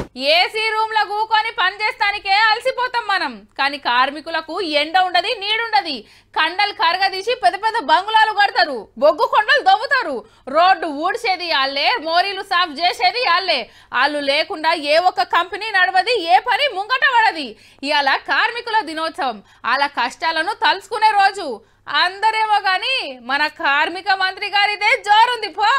AC room లో కూకొని పని చేస్తానికే అలసిపోతాం మనం కానీ కార్మికులకు ఎండ ఉండదు నీడుండది కండలు కరగదీసి పెద్ద పెద్ద బంగుళాలు కడతారు బొగ్గు కొండలు దవ్వుతారు రోడ్డు ఊడ్చేది వాళ్ళే మోరీలు సాఫ్ చేసేది వాళ్ళే వాళ్ళు లేకుండా ఏ ఒక్క కంపెనీ నడవది ఏ పని ముంగట పడది ఇవాళ కార్మికుల దినోత్సవం వాళ్ళ కష్టాలను తలుచుకునే రోజు అందరేమో గాని మన కార్మిక మంత్రి గారిదే జోరుంది పో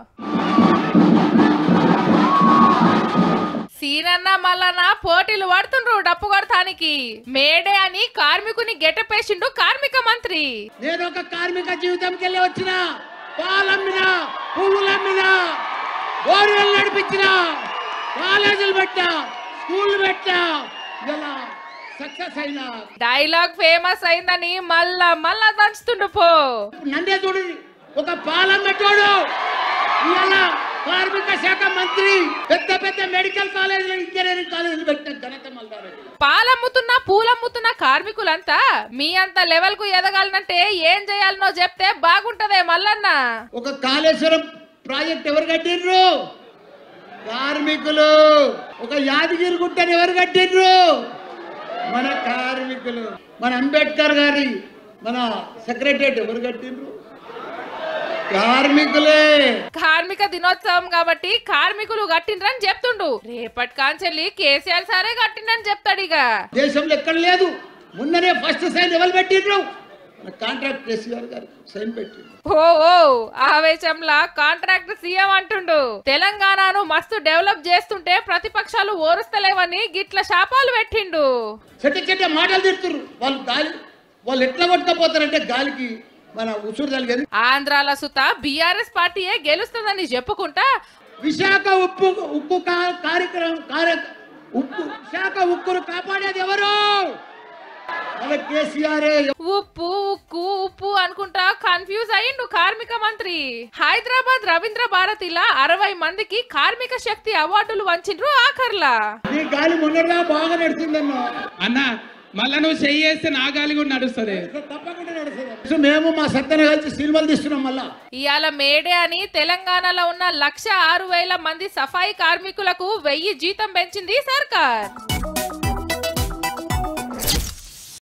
సీనన్న మల్లన్న పోటీలు పడుతుండ్రు డప్పు కొడతానికి మేడే అని కార్మికుని గెటపేసిండు కార్మిక మంత్రి నేను ఒక కార్మిక జీవితంకి వెళ్ళి వచ్చిన పాలమ్మిన పువ్వులమ్మిన బోర్వెల్ నడిపించిన కాలేజీలు పెట్టా స్కూల్ పెట్టా ఇలా సక్సెస్ అయినా డైలాగ్ ఫేమస్ అయిందని మళ్ళా మళ్ళా దంచుతుండు పో నన్నే చూడండి ఒక పాలం పెట్టాడు ఇవాళ కార్మిక శాఖ మంత్రి పెద్ద పెద్ద మెడికల్ కాలేజీలు ఇంజనీరింగ్ కాలేజీలు పెట్టిన ఘనత మల్లారెడ్డి పాలమ్ముతున్న పూలమ్ముతున్న కార్మికులంతా మీ అంత లెవెల్ కు ఎదగాలనంటే ఏం చేయాలనో చెప్తే బాగుంటదే మల్లన్న ఒక కాళేశ్వరం ప్రాజెక్ట్ ఎవరు కట్టిండ్రు కార్మికులు ఒక యాదగిరి గుట్టని ఎవరు కట్టిండ్రు మన కార్మికులు మన అంబేద్కర్ గారి మన సెక్రటరియట్ ఎవరు కట్టిండ్రు కార్మికులే కార్మిక దినోత్సవం కాబట్టి కార్మికులు కట్టిండ్రని చెప్తుండు రేపటి కాంచెల్లి కేసీఆర్ సారే కట్టిండని చెప్తాడు ఇక దేశంలో ఎక్కడ లేదు మొన్ననే ఫస్ట్ సైన్ ఎవరు పెట్టిండ్రు మన కాంట్రాక్ట్ కేసీఆర్ గారు సైన్ పెట్టిండ్రు ఓ ఓ ఆవేశంలా కాంట్రాక్ట్ సీఎం అంటుండు తెలంగాణను మస్తు డెవలప్ చేస్తుంటే ప్రతిపక్షాలు ఓరుస్తలేవని గిట్ల శాపాలు పెట్టిండు చెట్ట చెట్ట మాటలు తిడుతుర్రు వాళ్ళు గాలి వాళ్ళు ఎట్లా కొట్టుకపోతారంటే గాలికి మన ఉసురు తలిగేది ఆంధ్రాల సుత బీఆర్ఎస్ పార్టీయే గెలుస్తుందని చెప్పుకుంటా విశాఖ ఉప్పు ఉక్కు కా- కార్యక్రమం కార్య ఉప్పు విశాఖ ఉక్కును కాపాడేది ఎవరు మన కేసీఆర్ ఉప్పు ఉక్కు ఉప్పు అనుకుంటా కన్ఫ్యూజ్ అయ్యిండు కార్మిక మంత్రి హైదరాబాద్ రవీంద్ర భారతిలా అరవై మందికి కార్మిక శక్తి అవార్డులు వంచిండ్రు ఆఖర్లా నీ గాలి మొన్నగా బాగా నడుస్తుందన్నా అన్న మళ్ళా నువ్వు చెయ్యి వేస్తే నా గాలి కూడా నడుస్తుంది తప్పకుండా నడుస్తుంది సో మేము మా సత్తన కలిసి సినిమాలు తీస్తున్నాం మళ్ళా ఇవాళ మేడే అని తెలంగాణలో ఉన్న లక్ష ఆరు వేల మంది సఫాయి కార్మికులకు వెయ్యి జీతం పెంచింది సర్కార్